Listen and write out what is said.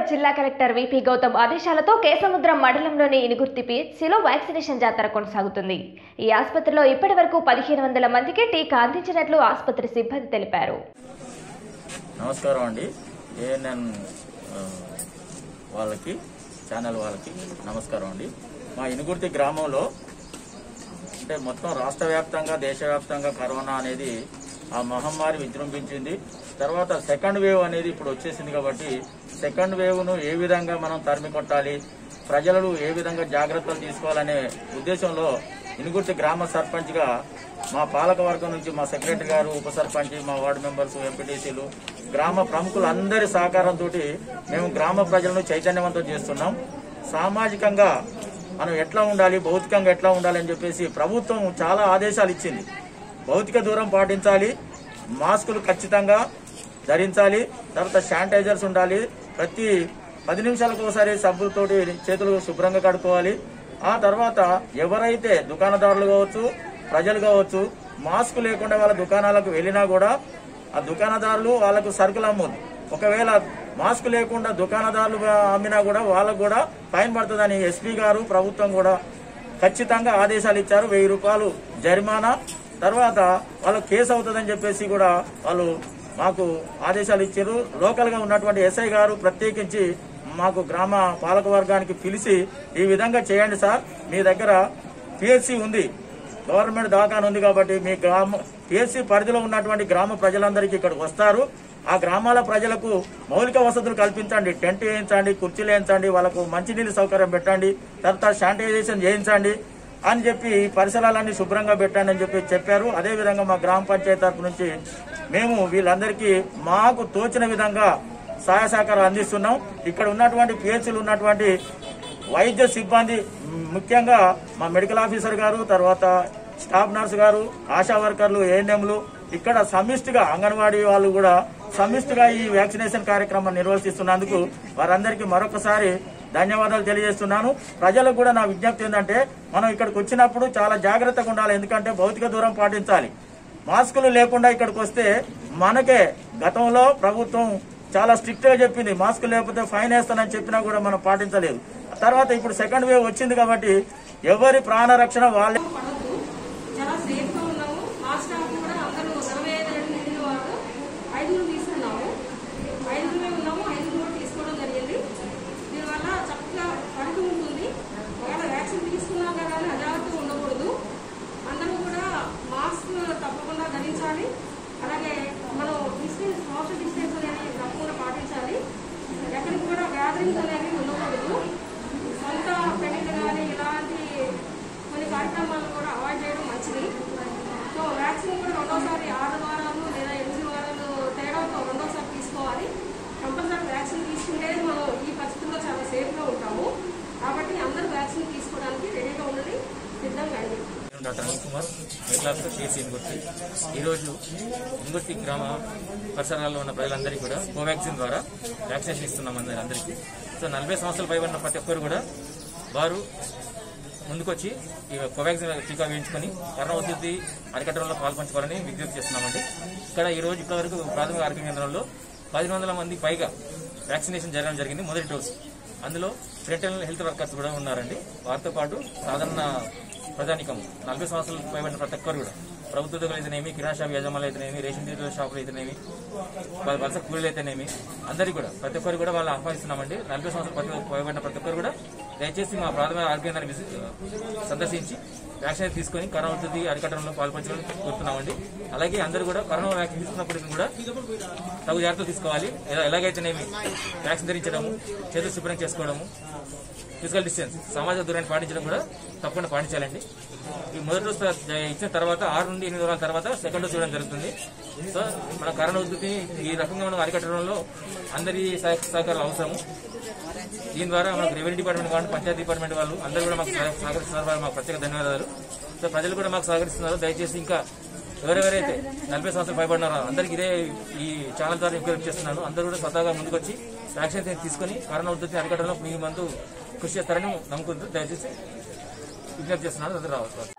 హైదరాబాద్ జిల్లా collector VP Gautam ఆదేశాలతో కేసముద్రం మండలంలోని ఇనుగుర్తి పిహెచ్సిలో వ్యాక్సినేషన్ జాతర కొనసాగుతుంది ఈ ఆసుపత్రిలో ఇప్పటి వరకు పదిహేను వందల మందికి టీకా అందించినట్లు ఆసుపత్రి సిబ్బంది తెలిపారు నమస్కారం అండి ఏఎన్ఎన్ ఆ, వాళ్ళకి ఛానల్ వాళ్ళకి నమస్కారం అండి మా ఇనుగుర్తి గ్రామంలో అంటే మొత్తం రాష్ట్ర వ్యాప్తంగా దేశవ్యాప్తంగా కరోనా అనేది ఆ మహమ్మారి విజృంభించింది తర్వాత సెకండ్ వేవ్ అనేది ఇప్పుడు వచ్చేసింది కాబట్టి సెకండ్ వేవ్ ను ఏ విధంగా మనం తరిమి కొట్టాలి ప్రజలు ఏ విధంగా జాగ్రత్తలు తీసుకోవాలనే ఉద్దేశంలో ఇనుగుర్తి గ్రామ సర్పంచ్ గా మా పాలక వర్గం నుంచి మా సెక్రటరీ గారు ఉప సర్పంచ్ మా వార్డు మెంబర్స్ ఎంపీటీసీలు గ్రామ ప్రముఖులందరి సహకారంతో మేము గ్రామ ప్రజలను చైతన్యవంతం చేస్తున్నాం సామాజికంగా మనం ఎట్లా ఉండాలి భౌతికంగా ఎట్లా ఉండాలి అని చెప్పేసి ప్రభుత్వం చాలా ఆదేశాలు ఇచ్చింది భౌతిక దూరం పాటించాలి మాస్కులు ఖచ్చితంగా ధరించాలి తర్వాత శానిటైజర్స్ ఉండాలి ప్రతి పది నిమిషాలకు ఒకసారి సబ్బుతోటి చేతులు శుభ్రంగా కడుక్కోవాలి ఆ తర్వాత ఎవరైతే దుకాణదారులు కావచ్చు ప్రజలు కావచ్చు మాస్క్ లేకుండా వాళ్ళ దుకాణాలకు వెళ్ళినా కూడా ఆ దుకాణదారులు వాళ్ళకు సరుకులు అమ్మొద్దు ఒకవేళ మాస్క్ లేకుండా దుకాణదారులు అమ్మినా కూడా వాళ్ళకు కూడా ఫైన్ పడుతుందని ఎస్పీ గారు ప్రభుత్వం కూడా ఖచ్చితంగా ఆదేశాలు ఇచ్చారు వెయ్యి రూపాయలు జరిమానా తర్వాత వాళ్ళకు కేసు అవుతుందని చెప్పేసి కూడా వాళ్ళు మాకు ఆదేశాలు ఇచ్చారు లోకల్ గా ఉన్నటువంటి ఎస్ఐ గారు ప్రత్యేకించి మాకు గ్రామ పాలక వర్గానికి పిలిచి ఈ విధంగా చేయండి సార్ మీ దగ్గర పిహెచ్సి ఉంది గవర్నమెంట్ దవాఖాన ఉంది కాబట్టి మీ గ్రామ పిఎస్సి పరిధిలో ఉన్నటువంటి గ్రామ ప్రజలందరికీ ఇక్కడికి వస్తారు ఆ గ్రామాల ప్రజలకు మౌలిక వసతులు కల్పించండి టెంట్ వేయించండి కుర్చీలు వేయించండి వాళ్ళకు మంచినీళ్ళ సౌకర్యం పెట్టండి తర్వాత శానిటైజేషన్ చేయించండి అని చెప్పి ఈ పరిసరాలన్నీ శుభ్రంగా పెట్టండి అని చెప్పి చెప్పారు అదే విధంగా మా గ్రామ పంచాయతీ తరపు నుంచి మేము వీళ్ళందరికీ మాకు తోచిన విధంగా సహాయ సహకారం అందిస్తున్నాం ఇక్కడ ఉన్నటువంటి పిహెచ్లు ఉన్నటువంటి వైద్య సిబ్బంది మ్, ముఖ్యంగా మా మెడికల్ ఆఫీసర్ గారు తర్వాత స్టాఫ్ నర్స్ గారు ఆశా వర్కర్లు ఏఎన్ఎంలు ఇక్కడ సమిష్టిగా అంగన్వాడీ వాళ్ళు కూడా సమిష్టిగా ఈ వ్యాక్సినేషన్ కార్యక్రమం నిర్వర్తిస్తున్నందుకు వారందరికీ మరొకసారి ధన్యవాదాలు తెలియజేస్తున్నాను ప్రజలకు కూడా నా విజ్ఞప్తి ఏంటంటే మనం ఇక్కడికి వచ్చినప్పుడు చాలా జాగ్రత్తగా ఉండాలి ఎందుకంటే భౌతిక దూరం పాటించాలి మాస్కులు లేకుండా ఇక్కడికి వస్తే మనకే గతంలో ప్రభుత్వం చాలా స్ట్రిక్ట్ గా చెప్పింది మాస్క్ లేకపోతే ఫైన్ వేస్తానని చెప్పినా కూడా మనం పాటించలేదు తర్వాత ఇప్పుడు సెకండ్ వేవ్ వచ్చింది కాబట్టి ఎవరి ప్రాణ రక్షణ వాళ్ళే చాలా సేఫ్ గా ఉన్నాము మా స్టాఫ్ కూడా అందరూ నలభై ఐదు రెండు నిండిన వాళ్ళు ఐదుగురు తీసుకున్నాము ఐదుగురే ఉన్నాము ఐదుగురు కూడా తీసుకోవడం జరిగింది దీనివల్ల చక్కగా పడుతూ ఉంటుంది ఒకవేళ వ్యాక్సిన్ తీసుకున్నాం కదా అని అజాగ్రత్త ఉండకూడదు అందరూ కూడా మాస్క్ తప్పకుండా ధరించాలి అలాగే మనం డిస్టెన్స్ సోషల్ డిస్టెన్స్ అనేది తప్పకుండా పాటించాలి ఎక్కడికి కూడా గ్యాదరింగ్స్ అనేవి ఉండకూడదు సొంత పెళ్లిళ్ళు కానీ ఇలాంటి కొన్ని కార్యక్రమాలను కూడా అవాయిడ్ చేయడం మంచిది సో వ్యాక్సిన్ కూడా రెండోసారి ఆరు వారాలు లేదా ఎనిమిది వారాలు తేడాతో రెండోసారి తీసుకోవాలి కంపల్సరీ వ్యాక్సిన్ తీసుకుంటే మనం ఈ పరిస్థితుల్లో చాలా సేఫ్గా ఉంటాము కాబట్టి అందరూ వ్యాక్సిన్ తీసుకోవడానికి రెడీగా ఉండండి సిద్ధంగా అండి నేను doctor Anil Kumar medical officer KC Ingurthi ఈరోజు ఇంగుర్తి గ్రామ పరిసరాల్లో ఉన్న ప్రజలందరికీ కూడా కోవాక్సిన్ ద్వారా వ్యాక్సినేషన్ ఇస్తున్నాం అందరి అందరికీ సో నలభై సంవత్సరాల పైబడిన ప్రతి ఒక్కరు కూడా వారు ముందుకొచ్చి ఈ కోవాక్సిన్ టీకా వేయించుకొని కరోనా ఉద్ధృతి అరికట్టడంలో పాల్పంచుకోవాలని విజ్ఞప్తి చేస్తున్నామండి ఇక్కడ ఈ రోజు ఇప్పటివరకు ప్రాథమిక ఆరోగ్య కేంద్రంలో పదిహేను వందల మంది పైగా వ్యాక్సినేషన్ జరగడం జరిగింది మొదటి డోసు అందులో ఫ్రంటల్ హెల్త్ వర్కర్స్ కూడా ఉన్నారండి వారితో పాటు సాధారణ ప్రజానికం నలభై సంవత్సరాలు పైబడిన ప్రతి ఒక్కరు కూడా ప్రభుత్వ ఉద్యోగులు అయితేనేమి కిరాణా షాప్ యజమానులు అయితేనేమి రేషన్ డీలర్ షాపులు అయితేనేమి వాళ్ళ వలస కూలీలు అయితేనేమి అందరికీ కూడా ప్రతి ఒక్కరు కూడా వాళ్ళు ఆహ్వానిస్తున్నామండి నలభై సంవత్సరాలు ప్రతి పైబడిన ప్రతి ఒక్కరు కూడా దయచేసి మా ప్రాథమిక ఆరోగ్య కేంద్రాన్ని విసి- సందర్శించి వ్యాక్సిన్ తీసుకొని కరోనా ఉద్ధృతి అరికట్టడంలో పాల్పంచాలని కోరుతున్నామండి అలాగే అందరూ కూడా కరోనా వ్యాక్సిన్ తీసుకున్నప్పటికీ కూడా తగు జాగ్రత్తలు తీసుకోవాలి ఎలా- ఎలాగైతేనేమి వ్యాక్సిన్ ధరించడము చేతులు శుభ్రం చేసుకోవడము ఫిజికల్ డిస్టెన్స్ సామాజిక దూరాన్ని పాటించడం కూడా తప్పకుండా పాటించాలండి ఈ మొదటి డోస్ ఇచ్చిన తర్వాత ఆరు నుండి ఎనిమిది రోజుల తర్వాత సెకండ్ డోస్ ఇవ్వడం జరుగుతుంది సో మన కరోనా ఉద్ధృతి ఈ రకంగా మనం అరికట్టడంలో అందరి సహ- సహకారం అవసరము దీని ద్వారా మనకు రెవెన్యూ డిపార్ట్మెంట్ కానీ పంచాయతీ డిపార్ట్మెంట్ వాళ్ళు అందరూ కూడా మాకు సహ- సహకరిస్తున్నారు వారికి మాకు ప్రత్యేక ధన్యవాదాలు సో ప్రజలు కూడా మాకు సహకరిస్తున్నారు దయచేసి ఇంకా ఎవరెవరైతే నలభై సంవత్సరాలు భయపడినారో అందరికి ఇదే ఈ ఛానల్ ద్వారా ఎంకరేజ్ చేస్తున్నాను అందరూ కూడా స్వతహాగా ముందుకొచ్చి వ్యాక్సిన్ తీసుకొని కరోనా ఉద్ధృతిని అరికట్టడంలో మీ మందు కృషి చేస్తారని నమ్ముకుంటూ దయచేసి విజ్ఞప్తి చేస్తున్నాను అందరూ రావచ్చు